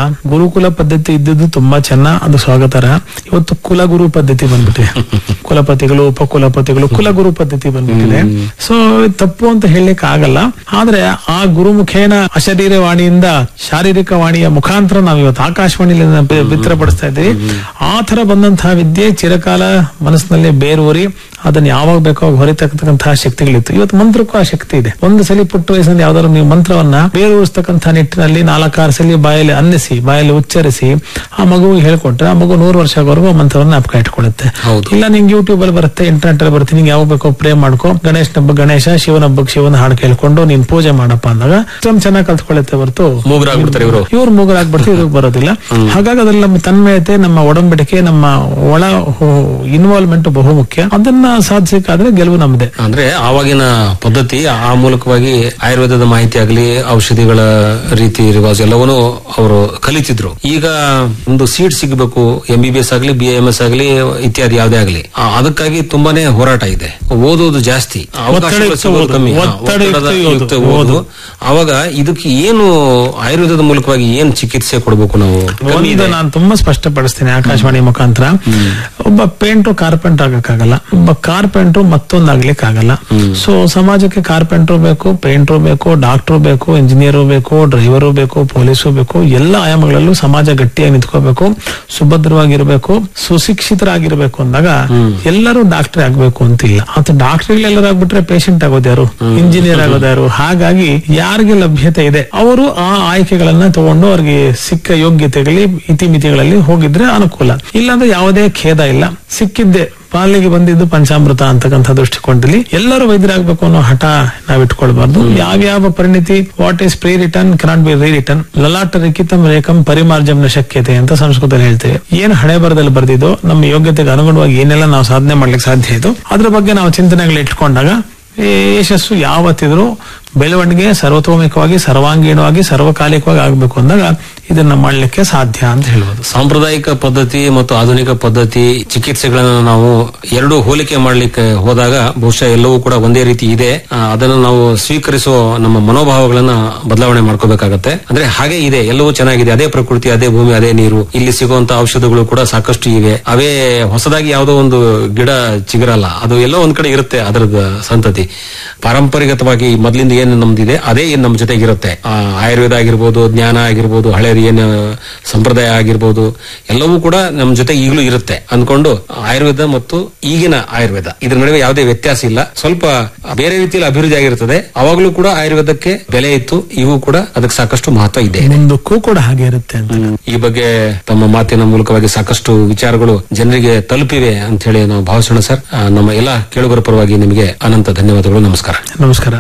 ಗುರುಕುಲ ಪದ್ಧತಿ ಇದ್ದದ್ದು ತುಂಬಾ ಚೆನ್ನ ಅದು ಸ್ವಾಗತಾರ ಇವತ್ತು ಕುಲಗುರು ಪದ್ಧತಿ ಬಂದ್ಬಿಟ್ಟಿದೆ ಕುಲಪತಿಗಳು ಉಪಕುಲಪತಿಗಳು ಕುಲಗುರು ಪದ್ಧತಿ ಬಂದ್ಬಿಟ್ಟಿದೆ ಸೊ ತಪ್ಪು ಅಂತ ಹೇಳಲಿಕ್ಕೆ ಆಗಲ್ಲ ಆದ್ರೆ ಆ ಗುರುಮುಖೇನ ಅಶರೀರ ವಾಣಿಯಿಂದ ಶಾರೀರಿಕ ವಾಣಿಯ ಮುಖಾಂತರ ನಾವು ಇವತ್ತು ಆಕಾಶವಾಣಿಯಲ್ಲಿ ಅದನ್ನ ಬಿ- ಬಿತ್ತರಪಡಿಸ್ತಾ ಇದ್ದೀವಿ ಆ ತರ ಬಂದಂತಹ ವಿದ್ಯೆ ಚಿರಕಾಲ ಮನಸ್ಸಿನಲ್ಲಿ ಬೇರೂರಿ ಅದನ್ನ ಯಾವಾಗ ಬೇಕೋ ಅವಾಗ ಹೊರಿತಕ್ಕಂತಹ ಶಕ್ತಿಗಳಿತ್ತು ಇವತ್ತು ಮಂತ್ರಕ್ಕೂ ಆ ಶಕ್ತಿ ಇದೆ ಒಂದು ಸಲ ಪುಟ್ಟ ವಯಸ್ಸಿನಲ್ಲಿ ಯಾವ್ದಾದ್ರು ನೀವು ಮಂತ್ರವನ್ನ ಬೇರೂರಿಸ್ತಕ್ಕಂಥ ನಿಟ್ಟಿನಲ್ಲಿ ನಾಲ್ಕಾರು ಸಲ ಬಾಯಲ್ಲಿ ಅನ್ನಿಸಿ ಬಾಯಲ್ಲಿ ಉಚ್ಚರಿಸಿ ಆ ಮಗುವಿಗೆ ಹೇಳ್ಕೊಟ್ರೆ ಆ ಮಗು ನೂರು ವರ್ಷ ಆಗೋವರೆಗೂ ಆ ಮಂತ್ರವನ್ನ ಜ್ಞಾಪಕ ಇಟ್ಕೊಳ್ಳುತ್ತೆ ಹೌದು. ಇಲ್ಲ ನಿಂಗೆ ಯೂಟ್ಯೂಬ್ ಅಲ್ಲಿ ಬರುತ್ತೆ ಇಂಟರ್ನೆಟ್ ಅಲ್ಲಿ ಬರುತ್ತೆ ನಿಂಗೆ ಯಾವಾಗ ಬೇಕೋ ಪ್ರೇ ಮಾಡ್ಕೋ ಗಣೇಶನ ಹಬ್ಬ ಗಣೇಶ ಶಿವನ ಹಬ್ಬಕ್ಕೆ ಶಿವನ ಹಾಡು ಕೇಳ್ಕೊಂಡು ನೀನ್ ಪೂಜೆ ಮಾಡಪ್ಪ ಅಂದಾಗ ಇಷ್ಟೊಂದು ಚೆನ್ನಾಗಿ ಕಲ್ತ್ಕೊಳ್ಳುತ್ತೆ ಹೊರತು ಮೂಗರಾಗ್ಬಿಡ್ತಾರೆ ಇವರು ಇವ್ರು ಮೂಗರಾಗ್ಬಿಡ್ತಾರೆ ಇವ್ರಿಗೆ ಬರೋದಿಲ್ಲ ಹಾಗಾಗಿ ಅದ್ರಲ್ಲಿ ನಮ್ಮ ತನ್ಮಯತೆ ನಮ್ಮ ಒಡಂಬಡಿಕೆ ನಮ್ಮ ಒಳ ಇನ್ವಾಲ್ವ್ಮೆಂಟ್ ಬಹು ಮುಖ್ಯ ಅದನ್ನ ಸಾಧಿಸಕ್ಕಾದ್ರೆ ಗೆಲುವು ನಮ್ದೆ ಅಂದ್ರೆ ಆವಾಗಿನ ಪದ್ಧತಿ ಆ ಮೂಲಕವಾಗಿ ಆಯುರ್ವೇದದ ಮಾಹಿತಿ ಆಗಲಿ ಔಷಧಿಗಳ ರೀತಿ ರಿವಾಜ್ ಎಲ್ಲವನ್ನೂ ಅವರು ಕಲಿತಿದ್ರು ಈಗ ಒಂದು ಸೀಟ್ ಸಿಗಬೇಕು ಎಂ ಬಿ ಬಿ ಎಸ್ ಆಗಲಿ ಬಿ ಎಂ ಎಸ್ ಆಗಲಿ ಇತ್ಯಾದಿ ಯಾವುದೇ ಆಗಲಿ ಅದಕ್ಕಾಗಿ ತುಂಬಾನೇ ಹೋರಾಟ ಇದೆ ಓದೋದು ಜಾಸ್ತಿ ಅವಕಾಶಗಳು ಒತ್ತಡಯುಕ್ತ ಸಿಗೋದು ಓದು. ಕಮ್ಮಿ ಹಾ, ಒತ್ತಡಯುಕ್ತ ಒತ್ತಡದ ಓದು. ಯುಕ್ತ ಓದು ಅವಾಗ ಇದಕ್ಕೆ ಏನು ಆಯುರ್ವೇದದ ಮೂಲಕವಾಗಿ ಏನ್ ಚಿಕಿತ್ಸೆ ಕೊಡಬೇಕು ನಾವು ಕಮ್ಮಿ ಒಂದು ಇದೆ ನಾನು ತುಂಬಾ ಸ್ಪಷ್ಟಪಡಿಸ್ತೀನಿ ಆಕಾಶವಾಣಿ ಮುಖಾಂತರ ಒಬ್ಬ ಪೇಂಟ್ರು ಕಾರ್ಪೆಂಟರ್ ಆಗಕ್ಕಾಗಲ್ಲ ಒಬ್ಬ ಕಾರ್ಪೆಂಟ್ರು ಮತ್ತೊಂದು ಆಗ್ಲಿಕ್ಕೆ ಆಗಲ್ಲ ಸೊ ಸಮಾಜಕ್ಕೆ ಕಾರ್ಪೆಂಟ್ರು ಬೇಕು ಪೇಂಟ್ರು ಬೇಕು ಡಾಕ್ಟ್ರು ಬೇಕು ಇಂಜಿನಿಯರು ಬೇಕು ಡ್ರೈವರು ಬೇಕು ಪೊಲೀಸು ಬೇಕು ಎಲ್ಲ ಆಯಾಮಗಳಲ್ಲೂ ಸಮಾಜ ಗಟ್ಟಿಯಾಗಿ ನಿಂತ್ಕೋಬೇಕು ಸುಭದ್ರವಾಗಿರ್ಬೇಕು ಸುಶಿಕ್ಷಿತರಾಗಿರ್ಬೇಕು ಅಂದಾಗ ಎಲ್ಲರೂ ಡಾಕ್ಟರ್ ಆಗ್ಬೇಕು ಅಂತಿಲ್ಲ ಅಂತ ಡಾಕ್ಟರ್ ಎಲ್ಲರೂ ಆಗ್ಬಿಟ್ರೆ ಪೇಷಂಟ್ ಆಗೋದ್ಯಾರು ಇಂಜಿನಿಯರ್ ಆಗೋದ್ಯಾರು ಹಾಗಾಗಿ ಯಾರಿಗೆ ಲಭ್ಯತೆ ಇದೆ ಅವರು ಆ ಆಯ್ಕೆಗಳನ್ನ ತಗೊಂಡು ಅವ್ರಿಗೆ ಸಿಕ್ಕ ಯೋಗ್ಯತೆಗಳಲ್ಲಿ ಇತಿಮಿತಿಗಳಲ್ಲಿ ಹೋಗಿದ್ರೆ ಅನುಕೂಲ ಇಲ್ಲಾಂದ್ರೆ ಯಾವುದೇ ಖೇದ ಇಲ್ಲ ಸಿಕ್ಕಿದ್ದೆ ಪಾಲಿಗೆ ಬಂದಿದ್ದು ಪಂಚಾಮೃತ ಅಂತಕ್ಕಂಥ ದೃಷ್ಟಿಕೋನದಲ್ಲಿ ಎಲ್ಲರೂ ವೈದ್ಯರಾಗಬೇಕು ಅನ್ನೋ ಹಠ ನಾವ್ ಇಟ್ಕೊಳ್ಬಾರ್ದು ಯಾವ್ಯಾವ ಪರಿಣಿತಿ what is pre written cannot be re written ಲಲಾಟ ರಿಕಿತಂ ರೇಖಂ ಪರಿಮಾರ್ಜಮ್ನ ಶಕ್ಯತೆ ಅಂತ ಸಂಸ್ಕೃತದಲ್ಲಿ ಹೇಳ್ತೇವೆ ಏನ್ ಹಣೆ ಬರದಲ್ಲಿ ಬರ್ದಿದ್ದೋ ನಮ್ಮ ಯೋಗ್ಯತೆಗೆ ಅನುಗುಣವಾಗಿ ಏನೆಲ್ಲ ನಾವು ಸಾಧನೆ ಮಾಡ್ಲಿಕ್ಕೆ ಸಾಧ್ಯ ಇತ್ತು ಅದ್ರ ಬಗ್ಗೆ ನಾವು ಚಿಂತನೆಗಳು ಇಟ್ಕೊಂಡಾಗ ಈ ಯಶಸ್ಸು ಯಾವತ್ತಿದ್ರು ಬೆಳವಣಿಗೆ ಸರ್ವತೋಮುಖವಾಗಿ ಸರ್ವಾಂಗೀಣವಾಗಿ ಸರ್ವಕಾಲಿಕವಾಗಿ ಆಗ್ಬೇಕು ಅಂದಾಗ ಇದನ್ನ ಮಾಡ್ಲಿಕ್ಕೆ ಸಾಧ್ಯ ಅಂತ ಹೇಳ್ಬೋದು ಸಾಂಪ್ರದಾಯಿಕ ಪದ್ಧತಿ ಮತ್ತು ಆಧುನಿಕ ಪದ್ಧತಿ ಚಿಕಿತ್ಸೆಗಳನ್ನ ನಾವು ಎರಡು ಹೋಲಿಕೆ ಮಾಡ್ಲಿಕ್ಕೆ ಹೋದಾಗ ಬಹುಶಃ ಎಲ್ಲವೂ ಕೂಡ ಒಂದೇ ರೀತಿ ಇದೆ ಆ, ಅದನ್ನು ನಾವು ಸ್ವೀಕರಿಸುವ ನಮ್ಮ ಮನೋಭಾವಗಳನ್ನ ಬದಲಾವಣೆ ಮಾಡ್ಕೋಬೇಕಾಗತ್ತೆ ಅಂದ್ರೆ ಹಾಗೆ ಇದೆ ಎಲ್ಲವೂ ಚೆನ್ನಾಗಿದೆ ಅದೇ ಪ್ರಕೃತಿ ಅದೇ ಭೂಮಿ ಅದೇ ನೀರು ಇಲ್ಲಿ ಸಿಗುವಂತ ಔಷಧಗಳು ಕೂಡ ಸಾಕಷ್ಟು ಇವೆ ಅವೇ ಹೊಸದಾಗಿ ಯಾವುದೋ ಒಂದು ಗಿಡ ಚಿಗುರಲ್ಲ ಅದು ಎಲ್ಲೋ ಒಂದ್ ಕಡೆ ಇರುತ್ತೆ ಅದರದ ಸಂತತಿ ಪಾರಂಪರಿಕವಾಗಿ ಮೊದಲಿಂದ ಏನು ನಮ್ದಿದೆ ಅದೇ ಏನ್ ನಮ್ಮ ಜೊತೆಗಿರುತ್ತೆ ಆ, ಆಯುರ್ವೇದ ಆಗಿರ್ಬೋದು ಜ್ಞಾನ ಆಗಿರ್ಬೋದು ಹಳೆ ಏನು ಸಂಪ್ರದಾಯ ಆಗಿರ್ಬೋದು ಎಲ್ಲವೂ ಕೂಡ ನಮ್ಮ ಜೊತೆ ಈಗಲೂ ಇರುತ್ತೆ ಅಂದ್ಕೊಂಡು ಆಯುರ್ವೇದ ಮತ್ತು ಈಗಿನ ಆಯುರ್ವೇದ ಇದ್ರ ನಡುವೆ ಯಾವುದೇ ವ್ಯತ್ಯಾಸ ಇಲ್ಲ ಸ್ವಲ್ಪ ಬೇರೆ ರೀತಿಯಲ್ಲಿ ಅಭಿವೃದ್ಧಿ ಆಗಿರುತ್ತದೆ ಅವಾಗಲೂ ಕೂಡ ಆಯುರ್ವೇದಕ್ಕೆ ಬೆಲೆ ಇತ್ತು ಇವು ಕೂಡ ಅದಕ್ಕೆ ಸಾಕಷ್ಟು ಮಹತ್ವ ಇದೆ ಮುಂದಕ್ಕೂ ಕೂಡ ಹಾಗೆ ಇರುತ್ತೆ ಅಂತ ಈ ಬಗ್ಗೆ ತಮ್ಮ ಮಾತಿನ ಮೂಲಕವಾಗಿ ಸಾಕಷ್ಟು ವಿಚಾರಗಳು ಜನರಿಗೆ ತಲುಪಿವೆ ಅಂತ ಹೇಳಿ ನಾವು ಭಾವಿಸೋಣ ಸರ್ ಆ, ನಮ್ಮ ಎಲ್ಲ ಕೇಳುಗರ ಪರವಾಗಿ ನಿಮಗೆ ಅನಂತ ಧನ್ಯವಾದಗಳು ನಮಸ್ಕಾರ ನಮಸ್ಕಾರ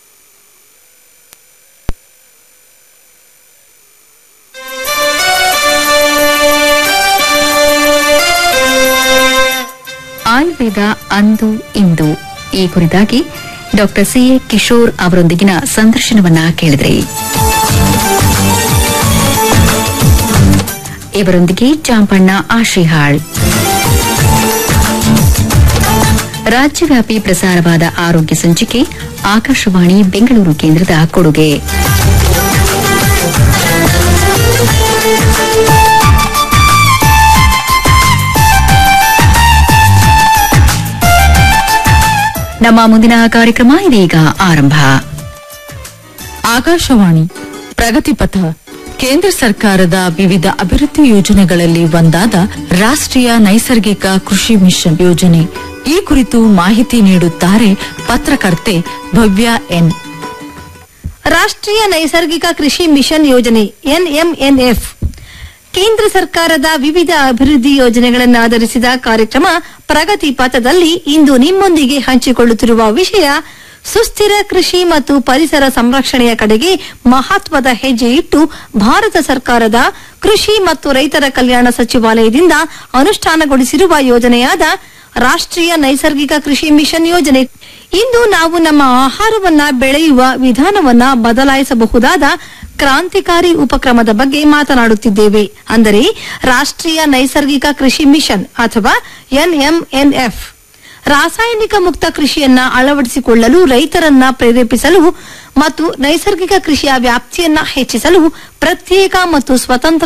ಆಯುರ್ವೇದ ಅಂದು ಇಂದು ಈ ಕುರಿತಾಗಿ ಡಾಕ್ಟರ್ ಸಿ ಎ ಕಿಶೋರ್ ಅವರೊಂದಿಗಿನ ಸಂದರ್ಶನವನ್ನ ಕೇಳಿದ್ರಿ ಇವರೊಂದಿಗೆ ಚಾಂಪಣ್ಣ ಆಶಿಹಾಳ್ ರಾಜ್ಯವ್ಯಾಪಿ ಪ್ರಸಾರವಾದ ಆರೋಗ್ಯ ಸಂಚಿಕೆ ಆಕಾಶವಾಣಿ ಬೆಂಗಳೂರು ಕೇಂದ್ರದ ಕೊಡುಗೆ ನಮ್ಮ ಮುಂದಿನ ಕಾರ್ಯಕ್ರಮ ಇದೀಗ ಆರಂಭ ಆಕಾಶವಾಣಿ ಪ್ರಗತಿಪಥ ಕೇಂದ್ರ ಸರ್ಕಾರದ ವಿವಿಧ ಅಭಿವೃದ್ಧಿ ಯೋಜನೆಗಳಲ್ಲಿ ಒಂದಾದ ರಾಷ್ಟ್ರೀಯ ನೈಸರ್ಗಿಕ ಕೃಷಿ ಮಿಷನ್ ಯೋಜನೆ ಈ ಕುರಿತು ಮಾಹಿತಿ ನೀಡುತ್ತಾರೆ ಪತ್ರಕರ್ತೆ ಭವ್ಯ ಎನ್ ರಾಷ್ಟ್ರೀಯ ನೈಸರ್ಗಿಕ ಕೃಷಿ ಮಿಷನ್ ಯೋಜನೆ ಎನ್ಎಂಎನ್ಎಫ್ ಕೇಂದ್ರ ಸರ್ಕಾರದ ವಿವಿಧ ಅಭಿವೃದ್ಧಿ ಯೋಜನೆಗಳನ್ನು ಆಧರಿಸಿದ ಕಾರ್ಯಕ್ರಮ ಪ್ರಗತಿ ಪಥದಲ್ಲಿ ಇಂದು ನಿಮ್ಮೊಂದಿಗೆ ಹಂಚಿಕೊಳ್ಳುತ್ತಿರುವ ವಿಷಯ ಸುಸ್ಥಿರ ಕೃಷಿ ಮತ್ತು ಪರಿಸರ ಸಂರಕ್ಷಣೆಯ ಕಡೆಗೆ ಮಹತ್ವದ ಹೆಜ್ಜೆ ಇಟ್ಟು ಭಾರತ ಸರ್ಕಾರದ ಕೃಷಿ ಮತ್ತು ರೈತರ ಕಲ್ಯಾಣ ಸಚಿವಾಲಯದಿಂದ ಅನುಷ್ಠಾನಗೊಳಿಸಿರುವ ಯೋಜನೆಯಾದ ರಾಷ್ಟ್ರೀಯ ನೈಸರ್ಗಿಕ ಕೃಷಿ ಮಿಷನ್ ಯೋಜನೆ ಇಂದು ನಾವು ನಮ್ಮ ಆಹಾರವನ್ನ ಬೆಳೆಯುವ ವಿಧಾನವನ್ನ ಬದಲಾಯಿಸಬಹುದಾದ ಕ್ರಾಂತಿಕಾರಿ ಉಪಕ್ರಮದ ಬಗ್ಗೆ ಮಾತನಾಡುತ್ತಿದ್ದೇವೆ ಅಂದರೆ ರಾಷ್ಟ್ರೀಯ ನೈಸರ್ಗಿಕ ಕೃಷಿ ಮಿಷನ್ ಅಥವಾ ಎನ್ಎಂಎನ್ಎಫ್ ರಾಸಾಯನಿಕ ಮುಕ್ತ ಕೃಷಿಯನ್ನ ಅಳವಡಿಸಿಕೊಳ್ಳಲು ರೈತರನ್ನ ಪ್ರೇರೇಪಿಸಲು ಮತ್ತು ನೈಸರ್ಗಿಕ ಕೃಷಿಯ ವ್ಯಾಪ್ತಿಯನ್ನ ಹೆಚ್ಚಿಸಲು ಪ್ರತ್ಯೇಕ ಮತ್ತು ಸ್ವತಂತ್ರ